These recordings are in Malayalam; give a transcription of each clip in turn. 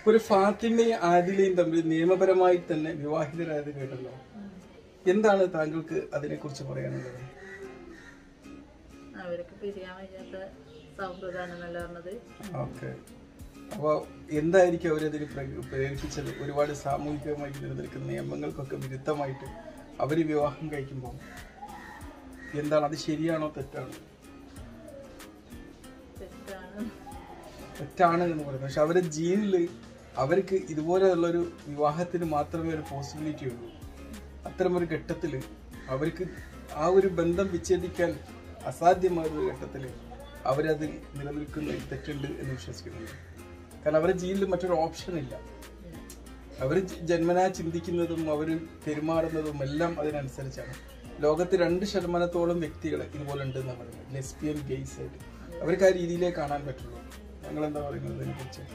ഒരു ഫാത്തിമയും ആദിലയും തമ്മിൽ നിയമപരമായി തന്നെ വിവാഹിതരായത് കേട്ടല്ലോ എന്താണ് താങ്കൾക്ക് അതിനെക്കുറിച്ച് പറയാനുള്ളത് അവർക്ക് പിരിയാൻ വയ്യാത്ത സൗഹൃദമാണെന്നല്ല പറഞ്ഞത് ഓക്കെ അപ്പോൾ എന്തായിരിക്കും അവരതിന് പ്ര- പ്രേരിപ്പിച്ചത് ഒരുപാട് സാമൂഹികമായി നിലനിൽക്കുന്ന നിയമങ്ങൾക്കൊക്കെ വിരുദ്ധമായിട്ട് അവർ വിവാഹം കഴിക്കുമ്പോൾ എന്താണ് അത് ശരിയാണോ തെറ്റാണോ തെറ്റാണ് തെറ്റാണ് എന്ന് പറയുന്നത് പക്ഷെ അവരുടെ ജീനിൽ അവർക്ക് ഇതുപോലെയുള്ളൊരു വിവാഹത്തിന് മാത്രമേ ഒരു പോസിബിലിറ്റി ഉള്ളൂ അത്തരമൊരു ഘട്ടത്തിൽ അവർക്ക് ആ ഒരു ബന്ധം വിച്ഛേദിക്കാൻ അസാധ്യമായ ഒരു ഘട്ടത്തിൽ അവരത് നിലനിൽക്കുന്ന തെറ്റുണ്ട് എന്ന് വിശ്വസിക്കുന്നുണ്ട് കാരണം അവരുടെ ജീനിൽ മറ്റൊരു ഓപ്ഷൻ ഇല്ല അവർ ജന്മനാ ചിന്തിക്കുന്നതും അവർ പെരുമാറുന്നതും എല്ലാം അതിനനുസരിച്ചാണ് ലോകത്ത് രണ്ട് ശതമാനത്തോളം വ്യക്തികൾ ഇതുപോലെ ഉണ്ട് എന്നാണ് പറയുന്നത് ലെസ്ബിയൻ ഗെയ്സ് ആയിട്ട് അവർക്ക് ആ രീതിയിലേ കാണാൻ പറ്റുള്ളൂ ഞങ്ങൾ എന്താ പറയുന്നത് ഇതിനെ കുറിച്ച്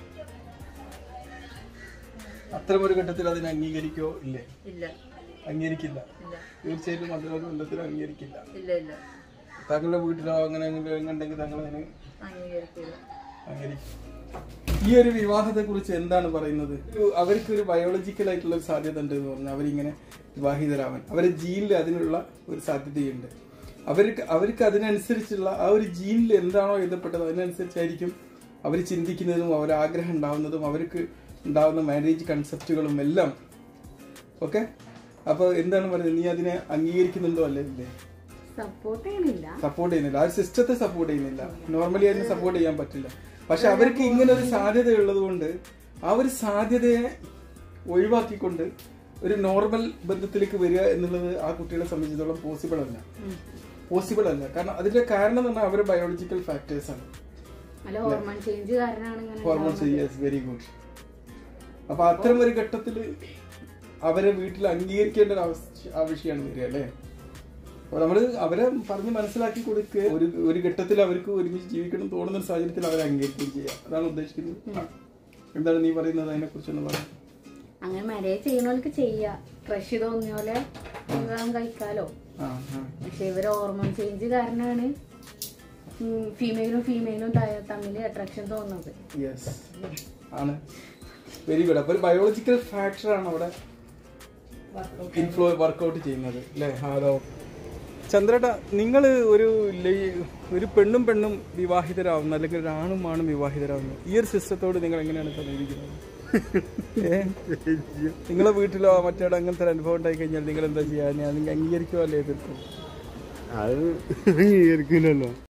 അത്തരമൊരു ഘട്ടത്തിൽ അതിനെ അംഗീകരിക്കോ ഇല്ലേ ഇല്ല അംഗീകരിക്കില്ല ഇല്ല തീർച്ചയായിട്ടും അത്തരം ബന്ധത്തിൽ അംഗീകരിക്കില്ല ഇല്ല ഇല്ല താങ്കളുടെ വീട്ടിലോ അങ്ങനെ എന്തെങ്കിലും ഉണ്ടെങ്കിൽ താങ്കൾ അതിന് അംഗീകരിക്കില്ല അംഗീകരിക്കും ഈ ഒരു വിവാഹത്തെ കുറിച്ച് എന്താണ് പറയുന്നത് ഒരു- അവർക്ക് ഒരു ബയോളജിക്കൽ ആയിട്ടുള്ള ഒരു സാധ്യത ഉണ്ട് എന്ന് പറഞ്ഞാൽ അവരിങ്ങനെ വിവാഹിതരാവാൻ അവരുടെ ജീനിൽ അതിനുള്ള ഒരു സാധ്യതയുണ്ട് അവർക്ക് അവർക്ക് അതിനനുസരിച്ചുള്ള ആ ഒരു ജീനിൽ എന്താണോ എഴുതപ്പെട്ടത് അതിനനുസരിച്ചായിരിക്കും അവർ ചിന്തിക്കുന്നതും അവർ ആഗ്രഹം ഉണ്ടാവുന്നതും അവർക്ക് ഉണ്ടാവുന്ന മാരേജ് കൺസെപ്റ്റുകളും എല്ലാം ഓക്കെ അപ്പോൾ എന്താണ് പറയുന്നത് നീ അതിനെ അംഗീകരിക്കുന്നുണ്ടോ അല്ലേ ഇല്ലേ സപ്പോർട്ട് ചെയ്യണില്ല സപ്പോർട്ട് ചെയ്യുന്നില്ല ആ ഒരു സിസ്റ്റത്തെ സപ്പോർട്ട് ചെയ്യുന്നില്ല നോർമലി അതിനെ സപ്പോർട്ട് ചെയ്യാൻ പറ്റില്ല പക്ഷെ അവർക്ക് ഇങ്ങനെ ഒരു സാധ്യത ഉള്ളത് കൊണ്ട് ആ ഒരു സാധ്യതയെ ഒഴിവാക്കിക്കൊണ്ട് ഒരു നോർമൽ ബന്ധത്തിലേക്ക് വരിക എന്നുള്ളത് ആ കുട്ടികളെ സംബന്ധിച്ചിടത്തോളം പോസിബിൾ അല്ല പോസിബിൾ അല്ല കാരണം അതിന്റെ കാരണം എന്ന് പറഞ്ഞാൽ അവരുടെ ബയോളജിക്കൽ ഫാക്ടേഴ്സ് ആണ് അല്ല ഹോർമോൺ ചേഞ്ച് കാരണമാണ് ഇങ്ങനെ ഹോർമോൺസ് യെസ് വെരി ഗുഡ് അപ്പൊ അത്തരം ഒരു ഘട്ടത്തിൽ അവരെ വീട്ടിൽ അംഗീകരിക്കേണ്ട ഒരു ആവശ്യ- ആവശ്യമാണ് വരിക അല്ലേ അപ്പൊ നമ്മള് അവരെ പറഞ്ഞ് മനസ്സിലാക്കി കൊടുക്കുക ഒരു ഒരു ഘട്ടത്തിൽ അവർക്ക് ഒരുമിച്ച് ജീവിക്കണം തോന്നുന്ന ഒരു സാഹചര്യത്തിൽ അവരെ അംഗീകരിക്കുകയും ചെയ്യാം അതാണ് ഉദ്ദേശിക്കുന്നത് ആ. എന്താണ് നീ പറയുന്നത് അതിനെ കുറിച്ചൊന്ന് പറയാം അങ്ങനെ മാരേജ് ചെയ്യണവർക്ക് ചെയ്യാ ക്രഷ് തോന്നിയ പോലെ വിവാഹം കഴിക്കാലോ ആ ആ പക്ഷെ ഇവര് ഹോർമോൺ ചേഞ്ച് കാരണമാണ് ഫീമെയിലും ഫീമെയിലും തമ്മിൽ അട്രാക്ഷൻ തോന്നുന്നത് യെസ് ആണ് വെരി ഗുഡ് അപ്പൊ ഒരു ബയോളജിക്കൽ ഫാക്ടർ ആണ് അവിടെ ഇൻഫ്ലോ വർക്കൗട്ട് ചെയ്യുന്നത് അല്ലേ ഹലോ ചന്ദ്രേട്ട നിങ്ങൾ ഒരു ലൈ- ഒരു പെണ്ണും പെണ്ണും വിവാഹിതരാവുന്ന അല്ലെങ്കിൽ ഒരു ആണും ആണും വിവാഹിതരാവുന്നു ഈ ഒരു സിസ്റ്റത്തോട് നിങ്ങൾ എങ്ങനെയാണ് സമീപിക്കുന്നത് ഏ? നിങ്ങളെ വീട്ടിലോ മറ്റേടോ അങ്ങനത്തെ ഒരു അനുഭവം ഉണ്ടായി കഴിഞ്ഞാൽ നിങ്ങൾ എന്താ ചെയ്യാൻ നിങ്ങൾ അംഗീകരിക്കുമോ അല്ലേ എതിർക്കും അത് അംഗീകരിക്കില്ലല്ലോ